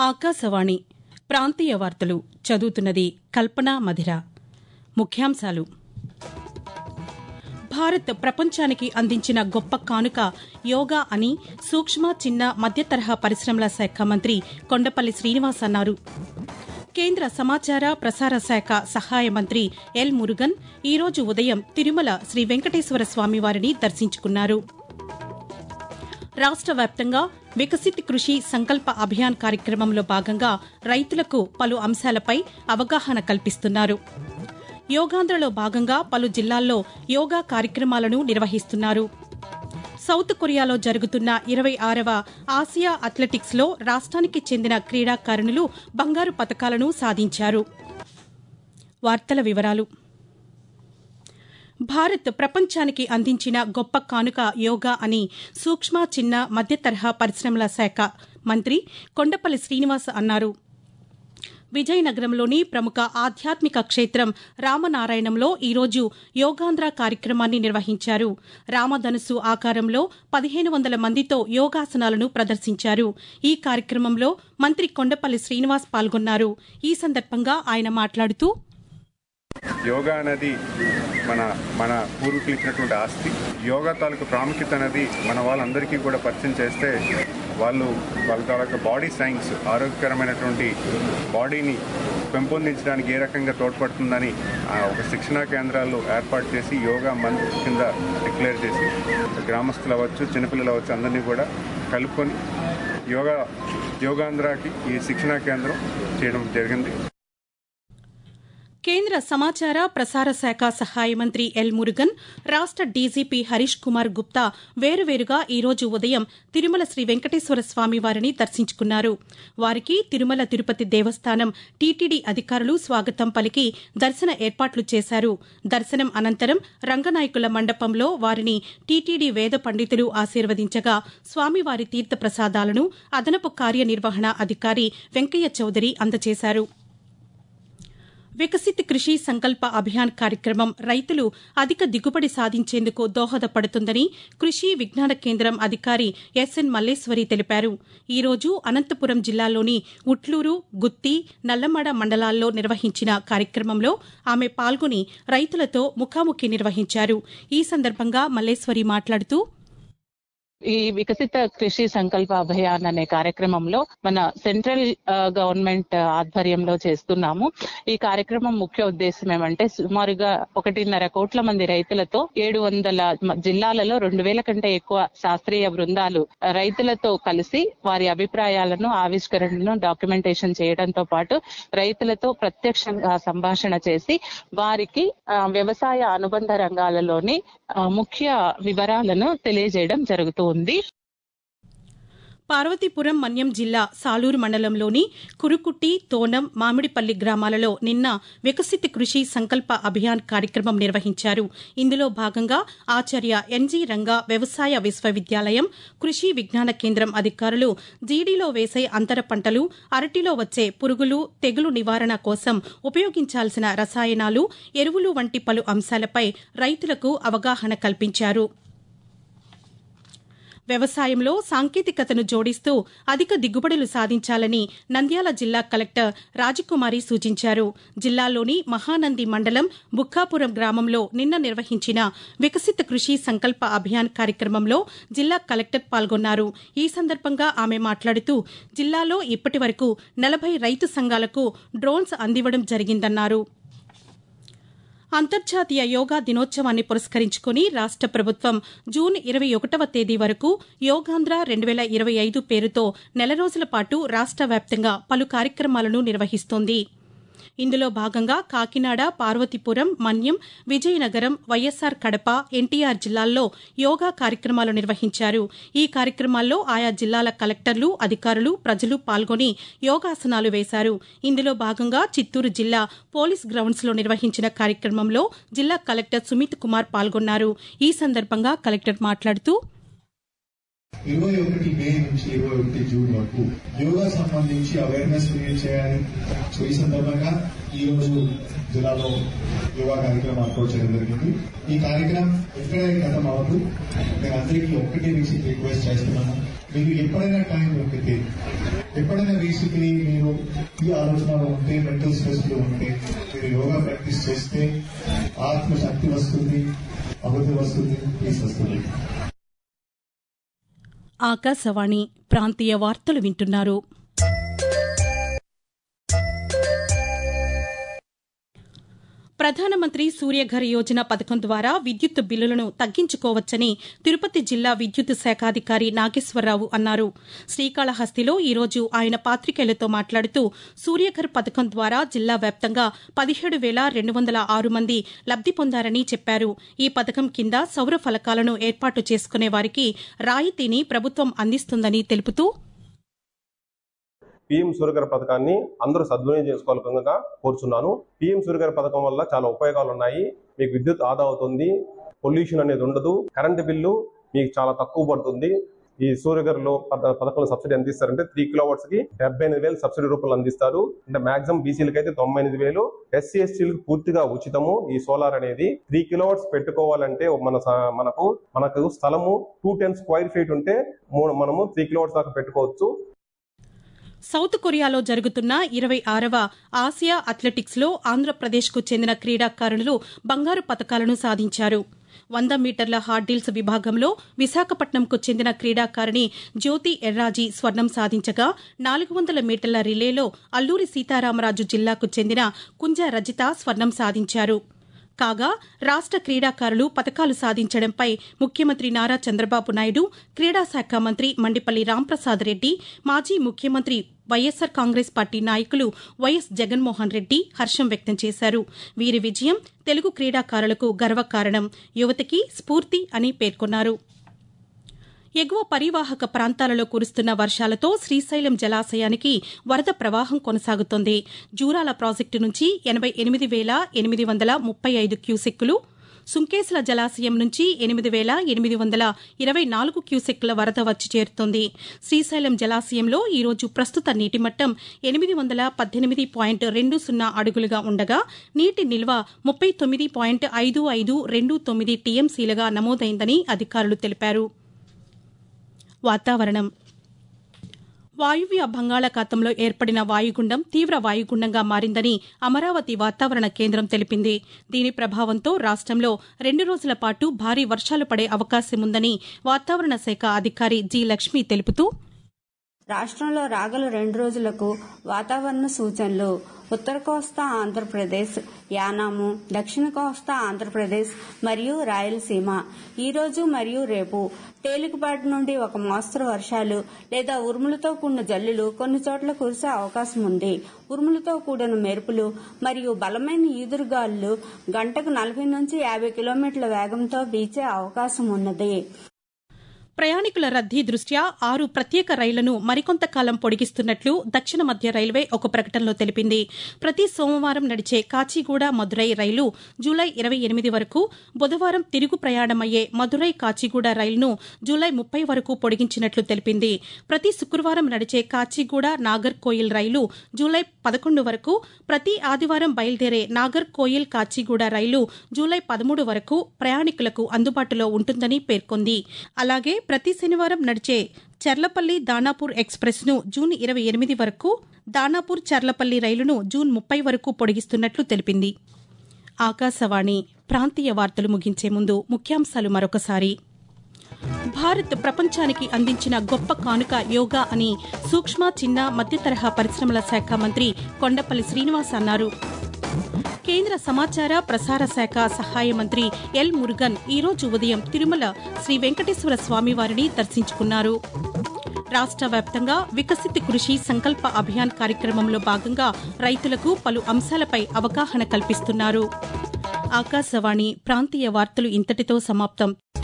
ఆకాశవాణి ప్రాంతీయ వార్తలు చదువుతున్నది కల్పన మధిర ముఖ్యాంశాలు భారత్ ప్రపంచానికి అందించిన గొప్ప కానుక యోగా అని సూక్ష్మ చిన్న మధ్య తరహా పరిశ్రమల శాఖ మంత్రి కొండపల్లి శ్రీనివాస్ అన్నారు కేంద్ర సమాచార ప్రసార శాఖ సహాయ మంత్రి ఎల్ మురుగన్ ఈరోజు ఉదయం తిరుమల శ్రీ వెంకటేశ్వర స్వామివారిని దర్శించుకున్నారు రాష్ట వ్యాప్తంగా వికసిత్ కృషి సంకల్ప అభియాన్ కార్యక్రమంలో భాగంగా రైతులకు పలు అంశాలపై అవగాహన కల్పిస్తున్నారు యోగాంధ్రలో భాగంగా పలు జిల్లాల్లో యోగా కార్యక్రమాలను నిర్వహిస్తున్నారు సౌత్ కొరియాలో జరుగుతున్న ఇరవై ఆరవ ఆసియా అథ్లెటిక్స్ లో రాష్ట్రానికి చెందిన క్రీడాకారుణులు బంగారు పతకాలను సాధించారు వార్తల వివరాలు భారత్ ప్రపంచానికి అందించిన గొప్ప కానుక యోగా అని సూక్ష్మ చిన్న మధ్య తరహా పరిశ్రమల శాఖ మంత్రి కొండపల్లి శ్రీనివాస్ అన్నారు విజయనగరంలోని ప్రముఖ ఆధ్యాత్మిక క్షేత్రం రామనారాయణంలో ఈరోజు యోగాంధ్ర కార్యక్రమాన్ని నిర్వహించారు రామధనుసు ఆకారంలో పదిహేను వందల మందితో యోగాసనాలను ప్రదర్శించారు ఈ కార్యక్రమంలో మంత్రి కొండపల్లి శ్రీనివాస్ పాల్గొన్నారు ఈ సందర్భంగా ఆయన మాట్లాడుతూ యోగా అనేది మన మన పూర్వీకులు ఇచ్చినటువంటి ఆస్తి యోగా తాలూకు ప్రాముఖ్యత అనేది మన వాళ్ళందరికీ కూడా పరిచయం చేస్తే వాళ్ళు వాళ్ళ తాలూకు బాడీ సైన్స్ ఆరోగ్యకరమైనటువంటి బాడీని పెంపొందించడానికి ఏ రకంగా తోడ్పడుతుందని ఆ, ఒక శిక్షణా కేంద్రాలు ఏర్పాటు చేసి యోగా మంత్ కింద డిక్లేర్ చేసి గ్రామస్తులు అవ్వచ్చు చిన్నపిల్లలు అవ్వచ్చు అందరినీ కూడా కలుపుకొని యోగా యోగాంధ్రాకి ఈ శిక్షణా కేంద్రం చేయడం జరిగింది కేంద్ర సమాచార ప్రసార శాఖ సహాయ మంత్రి ఎల్ మురుగన్ రాష్ట డీజీపీ హరీష్ కుమార్ గుప్తా వేరువేరుగా ఈరోజు ఉదయం తిరుమల శ్రీ వెంకటేశ్వర స్వామి వారిని దర్శించుకున్నారు వారికి తిరుమల తిరుపతి దేవస్థానం టీటీడీ అధికారులు స్వాగతం పలికి దర్శన ఏర్పాట్లు చేశారు దర్శనం అనంతరం రంగనాయకుల మండపంలో వారిని టీటీడీ వేద పండితులు ఆశీర్వదించగా స్వామివారి తీర్థ ప్రసాదాలను అదనపు కార్యనిర్వహణ అధికారి వెంకయ్య చౌదరి అందజేశారు వికసిత్ కృషి సంకల్ప అభియాన్ కార్యక్రమం రైతులు అధిక దిగుబడి సాధించేందుకు దోహదపడుతుందని కృషి విజ్ఞాన కేంద్రం అధికారి ఎస్ఎన్ మల్లేశ్వరి తెలిపారు ఈ రోజు అనంతపురం జిల్లాలోని ఉట్లూరు గుత్తి నల్లమడ మండలాల్లో నిర్వహించిన కార్యక్రమంలో ఆమె పాల్గొని రైతులతో ముఖాముఖి నిర్వహించారు ఈ సందర్భంగా మల్లేశ్వరి మాట్లాడుతూ ఈ వికసిత కృషి సంకల్ప అభియాన్ అనే కార్యక్రమంలో మన సెంట్రల్ ఆ, గవర్నమెంట్ ఆధ్వర్యంలో చేస్తున్నాము ఈ కార్యక్రమం ముఖ్య ఉద్దేశం ఏమంటే సుమారుగా ఒకటిన్నర కోట్ల మంది రైతులతో ఏడు వందల మ- జిల్లాలలో రెండు వేల కంటే ఎక్కువ శాస్త్రీయ బృందాలు ఆ, రైతులతో కలిసి వారి అభిప్రాయాలను ఆవిష్కరణను డాక్యుమెంటేషన్ చేయడంతో పాటు రైతులతో ప్రత్యక్షంగా సంభాషణ చేసి వారికి ఆ, వ్యవసాయ అనుబంధ రంగాలలోని ఆ, ముఖ్య వివరాలను తెలియజేయడం జరుగుతుంది పార్వతీపురం మన్యం జిల్లా సాలూరు మండలంలోని కురుకుట్టి తోనం మామిడిపల్లి గ్రామాలలో నిన్న వికసిత్ కృషి సంకల్ప అభియాన్ కార్యక్రమం నిర్వహించారు ఇందులో భాగంగా ఆచార్య ఎన్జీ రంగా వ్యవసాయ విశ్వవిద్యాలయం కృషి విజ్ఞాన కేంద్రం అధికారులు జీడీలో వేసే అంతర పంటలు అరటిలో వచ్చే పురుగులు తెగులు నివారణ కోసం ఉపయోగించాల్సిన రసాయనాలు ఎరువులు వంటి పలు అంశాలపై రైతులకు అవగాహన కల్పించారు వ్యవసాయంలో సాంకేతికతను జోడిస్తూ అధిక దిగుబడులు సాధించాలని నంద్యాల జిల్లా కలెక్టర్ రాజకుమారి సూచించారు జిల్లాలోని మహానంది మండలం బుక్కాపురం గ్రామంలో నిన్న నిర్వహించిన వికసిత కృషి సంకల్ప అభియాన్ కార్యక్రమంలో జిల్లా కలెక్టర్ పాల్గొన్నారు ఈ సందర్భంగా ఆమె మాట్లాడుతూ జిల్లాలో ఇప్పటి వరకు నలభై రైతు సంఘాలకు డ్రోన్స్ అందివ్వడం జరిగిందన్నారు అంతర్జాతీయ యోగా దినోత్సవాన్ని పురస్కరించుకుని రాష్ట ప్రభుత్వం జూన్ ఇరవై ఒకటవ తేదీ వరకు యోగాంధ్ర రెండు వేల ఇరవై ఐదు పేరుతో నెల రోజుల పాటు రాష్ట వ్యాప్తంగా పలు కార్యక్రమాలను నిర్వహిస్తోంది ఇందులో భాగంగా కాకినాడ పార్వతీపురం మన్యం విజయనగరం వైఎస్సార్ కడప ఎన్టీఆర్ జిల్లాల్లో యోగా కార్యక్రమాలు నిర్వహించారు ఈ కార్యక్రమాల్లో ఆయా జిల్లాల కలెక్టర్లు అధికారులు ప్రజలు పాల్గొని యోగాసనాలు వేశారు ఇందులో భాగంగా చిత్తూరు జిల్లా పోలీస్ గ్రౌండ్స్లో నిర్వహించిన కార్యక్రమంలో జిల్లా కలెక్టర్ సుమిత్ కుమార్ పాల్గొన్నారు ఈ సందర్భంగా కలెక్టర్ మాట్లాడుతూ ఇరవై ఒకటి మే నుంచి ఇరవై ఒకటి జూన్ వరకు యోగా సంబంధించి అవేర్నెస్ క్రియేట్ చేయాలి సో ఈ సందర్భంగా ఈ రోజు జిల్లాలో యోగా కార్యక్రమం ఏర్పాటు చేయడం జరిగింది ఈ కార్యక్రమం ఎక్కడే గతం అవ్వదు నేను అందరికీ ఒక్కటే విషయం రిక్వెస్ట్ చేస్తున్నాను మీకు ఎప్పుడైనా టైం దొరికితే ఎప్పుడైనా బేసిక్లీ మీరు ఈ ఆలోచనలో ఉంటే మెంటల్ స్ట్రెస్ లో ఉంటే మీరు యోగా ప్రాక్టీస్ చేస్తే ఆత్మశక్తి వస్తుంది అభివృద్ధి వస్తుంది పీస్ వస్తుంది ఆకాశవాణి ప్రాంతీయ వార్తలు వింటున్నారు ప్రధానమంత్రి సూర్యఘర్ యోజన పథకం ద్వారా విద్యుత్ బిల్లులను తగ్గించుకోవచ్చని తిరుపతి జిల్లా విద్యుత్ శాఖాధికారి నాగేశ్వరరావు అన్నారు శ్రీకాళహస్తిలో ఈరోజు ఆయన పాతికేయులతో మాట్లాడుతూ సూర్యఘర్ పథకం ద్వారా జిల్లా వ్యాప్తంగా పదిహేడు వేల రెండు వందల ఆరు మంది లబ్ది పొందారని చెప్పారు ఈ పథకం కింద సౌర ఫలకాలను ఏర్పాటు చేసుకునే వారికి రాయితీని ప్రభుత్వం అందిస్తుందని తెలుపుతూ పిఎం సూర్యగర్ పథకాన్ని అందరూ సద్వినియోగం చేసుకోవాల్సిందిగా కోరుచున్నాను పిఎం సూర్యగర్ పథకం వల్ల చాలా ఉపయోగాలు ఉన్నాయి మీకు విద్యుత్ ఆదా అవుతుంది పొల్యూషన్ అనేది ఉండదు కరెంటు బిల్లు మీకు చాలా తక్కువ పడుతుంది ఈ సూర్యగర్ లో పద- పథకంలో సబ్సిడీ ఎంత ఇస్తారంటే త్రీ కిలోవాట్స్ కి డెబ్బై ఎనిమిది వేలు సబ్సిడీ రూపంలో అందిస్తారు అంటే మాక్సిమం బీసీలకి అయితే తొంభై ఎనిమిది వేలు ఎస్సీ ఎస్టీలకు పూర్తిగా ఉచితము ఈ సోలార్ అనేది త్రీ కిలోవాట్స్ పెట్టుకోవాలంటే మన స- మనకు మనకు స్థలము టూ టెన్ స్క్వైర్ ఫీట్ ఉంటే మూడు- మనము త్రీ కిలోవాట్స్ దాకా పెట్టుకోవచ్చు సౌత్ కొరియాలో జరుగుతున్న ఇరవై ఆరవ ఆసియా అథ్లెటిక్స్ లో ఆంధ్రప్రదేశ్కు చెందిన క్రీడాకారులు బంగారు పతకాలను సాధించారు వంద మీటర్ల హార్డిల్స్ విభాగంలో విశాఖపట్నంకు చెందిన క్రీడాకారిణి జ్యోతి ఎర్రాజీ స్వర్ణం సాధించగా నాలుగు వందల మీటర్ల రిలేలో అల్లూరి సీతారామరాజు జిల్లాకు చెందిన కుంజ రజిత స్వర్ణం సాధించారు కాగా రాష్ట క్రీడాకారులు పతకాలు సాధించడంపై ముఖ్యమంత్రి నారా చంద్రబాబు నాయుడు క్రీడా శాఖ మంత్రి మండిపల్లి రాంప్రసాద్ రెడ్డి మాజీ ముఖ్యమంత్రి వైఎస్సార్ కాంగ్రెస్ పార్టీ నాయకులు వైఎస్ జగన్మోహన్ రెడ్డి హర్షం వ్యక్తం చేశారు వీరి విజయం తెలుగు క్రీడాకారులకు గర్వకారణం యువతకి స్ఫూర్తి అని పేర్కొన్నారు ఎగువ పరివాహక ప్రాంతాలలో కురుస్తున్న వర్షాలతో శ్రీశైలం జలాశయానికి వరద ప్రవాహం కొనసాగుతోంది జూరాల ప్రాజెక్టు నుంచి ఎనబై ఎనిమిది వేల ఎనిమిది వందల ముప్పై ఐదు క్యూసెక్కులు సుంకేశ్ల జలాశయం నుంచి ఎనిమిది వేల ఎనిమిది వందల ఇరవై నాలుగు క్యూసెక్కుల వరద వచ్చి చేరుతోంది శ్రీశైలం జలాశయంలో ఈరోజు ప్రస్తుత నీటి మట్టం ఎనిమిది వందల పద్దెనిమిది పాయింట్ రెండు సున్నా అడుగులుగా ఉండగా నీటి నిల్వ ముప్పై తొమ్మిది పాయింట్ ఐదు ఐదు రెండు తొమ్మిది టీఎంసీలుగా నమోదైందని అధికారులు తెలిపారు వాతావరణం వాయువ్య బంగాళాఖాతంలో ఏర్పడిన వాయుగుండం తీవ్ర వాయుగుండంగా మారిందని అమరావతి వాతావరణ కేంద్రం తెలిపింది దీని ప్రభావంతో రాష్టంలో రెండు రోజుల పాటు భారీ వర్షాలు పడే అవకాశముందని వాతావరణ శాఖ అధికారి జి లక్ష్మి తెలుపుతూ రాష్ట్రంలో రాగల రెండు రోజులకు వాతావరణ సూచనలు ఉత్తర కోస్తా ఆంధ్రప్రదేశ్ యానాము దక్షిణ కోస్తా ఆంధ్రప్రదేశ్ మరియు రాయలసీమ ఈ రోజు మరియు రేపు తేలికపాటి నుండి ఒక మోస్తరు వర్షాలు లేదా ఉరుములతో కూడిన జల్లులు కొన్ని చోట్ల కురిసే అవకాశం ఉంది ఉరుములతో కూడిన మెరుపులు మరియు బలమైన ఈదురుగాలులు గంటకు నలభై నుంచి యాభై కిలోమీటర్ల వేగంతో వీచే అవకాశం ఉన్నది ప్రయాణికుల రద్దీ దృష్ట్యా ఆరు ప్రత్యేక రైళ్లను మరికొంతకాలం పొడిగిస్తున్నట్లు దక్షిణ మధ్య రైల్వే ఒక ప్రకటనలో తెలిపింది ప్రతి సోమవారం నడిచే కాచిగూడ మదురై రైలు జూలై ఇరవై ఎనిమిది వరకు బుధవారం తిరుగు ప్రయాణమయ్యే మదురై కాచిగూడ రైలును జూలై ముప్పై వరకు పొడిగించినట్లు తెలిపింది ప్రతి శుక్రవారం నడిచే కాచిగూడ నాగర్ కోయిల్ రైలు జూలై పదకొండు వరకు ప్రతి ఆదివారం బయలుదేరే నాగర్ కోయిల్ కాచిగూడ రైలు జూలై పదమూడు వరకు ప్రయాణికులకు అందుబాటులో ఉంటుందని పేర్కొంది అలాగే ప్రతి శనివారం నడిచే చర్లపల్లి దానాపూర్ ఎక్స్ప్రెస్ ను జూన్ ఇరవై ఎనిమిది వరకు దానాపూర్ చర్లపల్లి రైలును జూన్ ముప్పై వరకు పొడిగిస్తున్నట్లు తెలిపింది ఆకాశవాణి ప్రాంతీయ వార్తలు ముగించే ముందు ముఖ్యాంశాలు మరొకసారి భారత్ ప్రపంచానికి అందించిన గొప్ప కానుక యోగా అని సూక్ష్మ చిన్న మధ్య తరహా పరిశ్రమల శాఖ మంత్రి కొండపల్లి శ్రీనివాస్ అన్నారు కేంద్ర సమాచార ప్రసార శాఖ సహాయ మంత్రి ఎల్ మురుగన్ ఈరోజు ఉదయం తిరుమల శ్రీ వెంకటేశ్వర స్వామివారిని దర్శించుకున్నారు రాష్ట్ర వ్యాప్తంగా వికసిత్ కృషి సంకల్ప అభియాన్ కార్యక్రమంలో భాగంగా రైతులకు పలు అంశాలపై అవగాహన కల్పిస్తున్నారు ఆకాశవాణి ప్రాంతీయ వార్తలు ఇంతటితో సమాప్తం